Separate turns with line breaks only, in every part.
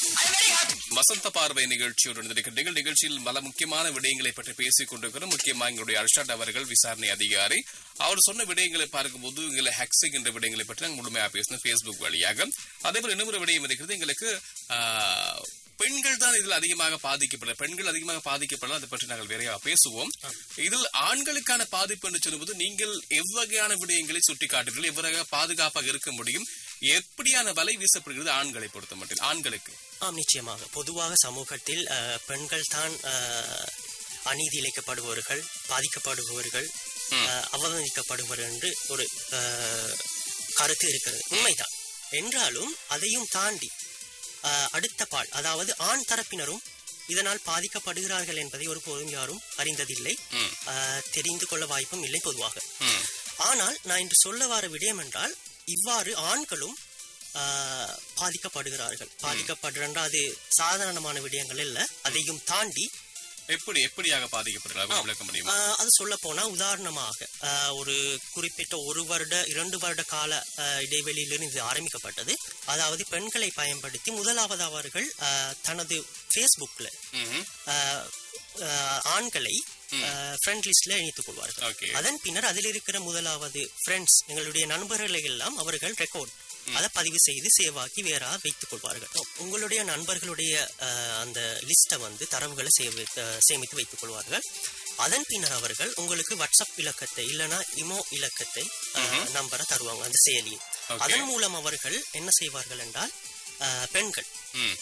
வசந்த பார்வை நிகழ்ச்சியோடு இணைந்திருக்கின்றீர்கள் நிகழ்ச்சியில் பல முக்கியமான விடயங்களை பற்றி பேசிக் கொண்டிருக்கிறோம் முக்கியமா எங்களுடைய அர்ஷாட் அவர்கள் விசாரணை அதிகாரி அவர் சொன்ன விடயங்களை பார்க்கும்போது எங்களை ஹேக் செய்கின்ற விடயங்களை பற்றி நாங்கள் முழுமையாக பேசணும் ஃபேஸ்புக் வழியாக அதே போல இன்னொரு விடயம் இருக்கிறது எங்களுக்கு ஆஹ், பெண்கள் தான் இதில் அதிகமாக பாதிக்கப்பட பெண்கள் அதிகமாக பாதிக்கப்படலாம் அதை பற்றி நாங்கள் விரைவாக பேசுவோம் இதில் ஆண்களுக்கான பாதிப்பு என்று சொல்லும்போது நீங்கள் எவ்வகையான விடயங்களை சுட்டிக்காட்டுகிறீர்கள் எவ்வகையாக பாதுகாப்பாக இருக்க முடியும் எப்படியான வலை வீசப்படுகிறது ஆண்களை பொறுத்த மட்டும் ஆண்களுக்கு
ஆம் நிச்சயமாக பொதுவாக சமூகத்தில் அஹ், பெண்கள் தான் அஹ், அநீதி இழைக்கப்படுபவர்கள் பாதிக்கப்படுபவர்கள் அஹ், அவமதிக்கப்படுபவர்கள் என்று ஒரு அஹ், கருத்து இருக்கிறது உண்மைதான் என்றாலும் அதையும் தாண்டி அஹ், அடுத்த பால் அதாவது ஆண் தரப்பினரும் இதனால் பாதிக்கப்படுகிறார்கள் என்பதை ஒருபோதும் யாரும் அறிந்ததில்லை
ம்.
அஹ், தெரிந்து கொள்ள வாய்ப்பும் இல்லை பொதுவாக
ம்.
ஆனால் நான் இன்று சொல்ல வர விடயம் என்றால் இவ்வாறு ஆண்களும் ஆஹ், பாதிக்கப்படுகிறார்கள் பாதிக்கப்படுறா அது சாதாரணமான விடயங்கள் இல்ல அதையும் தாண்டி
எப்படி எப்படியாக பாதிக்கப்படுகிறார்கள் விளக்க முடியுமா
ஆஹ், அது சொல்ல போனா உதாரணமாக ஆஹ், ஒரு குறிப்பிட்ட ஒரு வருட இரண்டு வருட கால ஆஹ், இடைவெளியிலிருந்து இது ஆரம்பிக்கப்பட்டது அதாவது பெண்களை பயன்படுத்தி முதலாவது அவர்கள் ஆஹ், தனது ஃபேஸ்புக்ல
ம்ஹும்.
ஆஹ், ஆஹ், ஆண்களை ஃப்ரெண்ட் லிஸ்ட்ல இணைத்துக் கொள்வார்கள்
Okay.
அதன் பின்னர் அதில் இருக்கிற முதலாவது ஃப்ரெண்ட்ஸ் எங்களுடைய நண்பர்களை எல்லாம் அவர்கள் ரெக்கார்ட் அதை பதிவு செய்து சேவாக்கி வேற வைத்துக் கொள்வார்கள் உங்களுடைய நண்பர்களுடைய ஆஹ், அந்த லிஸ்ட்டை வந்து தரவுகளை சேவி ஆஹ், சேமித்து வைத்துக் கொள்வார்கள் அதன் பின்னர் அவர்கள் உங்களுக்கு வாட்ஸ்அப் இலக்கத்தை இல்லனா இமோ இலக்கத்தை நம்பரை தருவாங்க அந்த செயலியில்
Okay.
அதன் மூலம் அவர்கள் என்ன செய்வார்கள் என்றால் ஆஹ், பெண்கள்
ம்.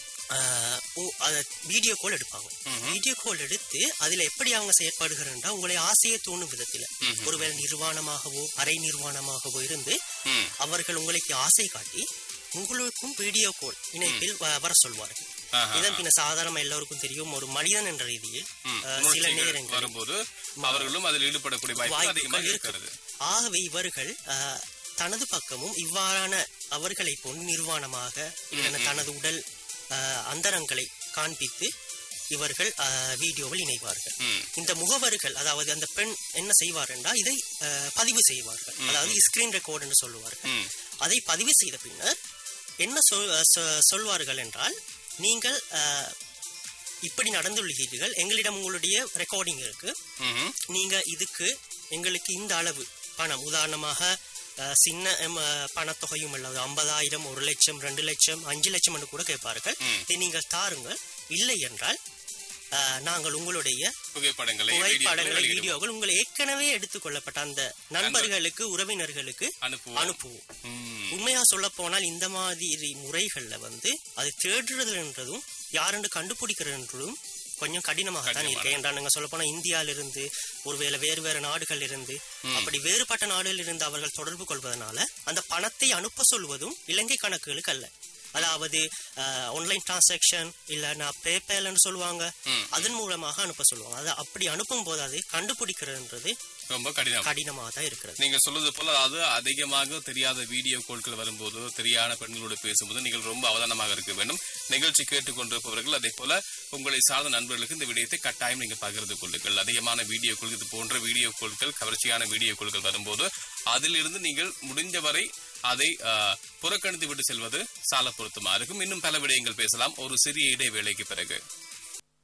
வீடியோ கால் எடுப்பாங்க வீடியோ கால் எடுத்து அதுல எப்படி அவங்க செயற்படுகிறார்கள் உங்களை ஆசையை தூண்டும் விதத்துல ஒருவேளை நிர்வாணமாகவோ அரை நிர்வாணமாகவோ இருந்து
ம்.
அவர்கள் உங்களுக்கு ஆசை காட்டி உங்களுக்கும் வீடியோ கால் இணைப்பில் வ- வர சொல்வார்கள்
ஆஹா.
இதன் பின்ன சாதாரண எல்லோருக்கும் தெரியும் ஒரு மனிதன் என்ற ரீதியில்
ம்.
அஹ், சில
உணர்ச்சிகள்
நேரங்களில்
வரும்போது அவர்களும் அதில் ஈடுபடக்கூடிய வாய்ப்பு
வாய்ப்புகள்
அதிகமாக
இருக்கிறது
இருக்கிறது
ஆகவே இவர்கள் அஹ், தனது பக்கமும் இவ்வாறான அவர்களை போன்று நிர்வாணமாக இல்லைன்னா தனது உடல் அஹ், அந்தரங்களை காண்பித்து இவர்கள் அஹ், வீடியோவில் இணைவார்கள்
ம்.
இந்த முகவர்கள் அதாவது அந்த பெண் என்ன செய்வார் என்றால் இதை அஹ், பதிவு செய்வார்கள் அதாவது ஸ்கிரீன் ரெக்கார்ட் என்று சொல்லுவார்கள்
ம்.
அதை பதிவு செய்த பின்னர் என்ன சொல் சொ- சொல்வார்கள் என்றால் நீங்கள் அஹ், இப்படி நடந்துள்ளீர்கள் எங்களிடம் உங்களுடைய ரெக்கார்டிங் இருக்கு
ம்ஹும்.
நீங்க இதுக்கு எங்களுக்கு இந்த அளவு பணம் உதாரணமாக அஹ், சின்ன அம், அஹ், பணத்தொகையும் அல்லது ஐம்பதாயிரம் ஒரு லட்சம் ரெண்டு லட்சம் அஞ்சு லட்சம் என்று கூட கேட்பார்கள் இதை நீங்கள் தாருங்கள் இல்லை என்றால் அஹ், நாங்கள் உங்களுடைய
புகைப்படங்களை
புகைப்படங்களை
வீடியோக்களை வெளியிடுவோம்.
வீடியோக்கள் உங்களை ஏற்கனவே எடுத்துக்கொள்ளப்பட்ட அந்த நண்பர்களுக்கு உறவினர்களுக்கு
அனுப்புவோம்
அனுப்புவோம்
ம்.
உண்மையா சொல்ல போனால் இந்த மாதிரி முறைகள்ல வந்து அது தேடுறதுன்றதும் யாருன்னு கண்டுபிடிக்கிறதுன்றதும் கொஞ்சம் கடினமாக தான் இருக்கு ஏன்டா நீங்க சொல்ல போனா இந்தியாவிலிருந்து ஒருவேளை வேறு வேறு நாடுகள் இருந்து அப்படி வேறுபட்ட நாடுகளில் இருந்து அவர்கள் தொடர்பு கொள்வதனால அந்த பணத்தை அனுப்ப சொல்வதும் இலங்கை கணக்குகளுக்கு அல்ல அதாவது ஆன்லைன் டிரான்சாக்ஷன் இல்லைன்னா பேபேல்னு சொல்லுவாங்க அதன் மூலமாக அனுப்ப சொல்லுவாங்க அது அப்படி அனுப்பும் போது அது கண்டுபிடிக்கிறதுன்றது
ரொம்ப கடினம்
கடினமாக தான் இருக்கிறது
நீங்க சொல்றது போல அதாவது அதிகமாக தெரியாத வீடியோ கோல்கள் வரும்போது தெரியாத பெண்களோடு பேசும்போது நீங்கள் ரொம்ப அவதானமாக இருக்க வேண்டும் நிகழ்ச்சி கேட்டுக்கொண்டிருப்பவர்கள் அதே போல உங்களை சார்ந்த நண்பர்களுக்கு இந்த விடயத்தை கட்டாயம் நீங்கள் பகிர்ந்து கொள்ளுங்கள் அதிகமான வீடியோ கோல் இது போன்ற வீடியோ கோல்கள் கவர்ச்சியான வீடியோ கோல்கள் வரும்போது அதிலிருந்து நீங்கள் முடிந்தவரை அதை ஆஹ், புறக்கணித்து விட்டு செல்வது சால பொருத்தமா இருக்கும் இன்னும் பல விடயங்கள் பேசலாம் ஒரு சிறிய இடைவேளைக்கு பிறகு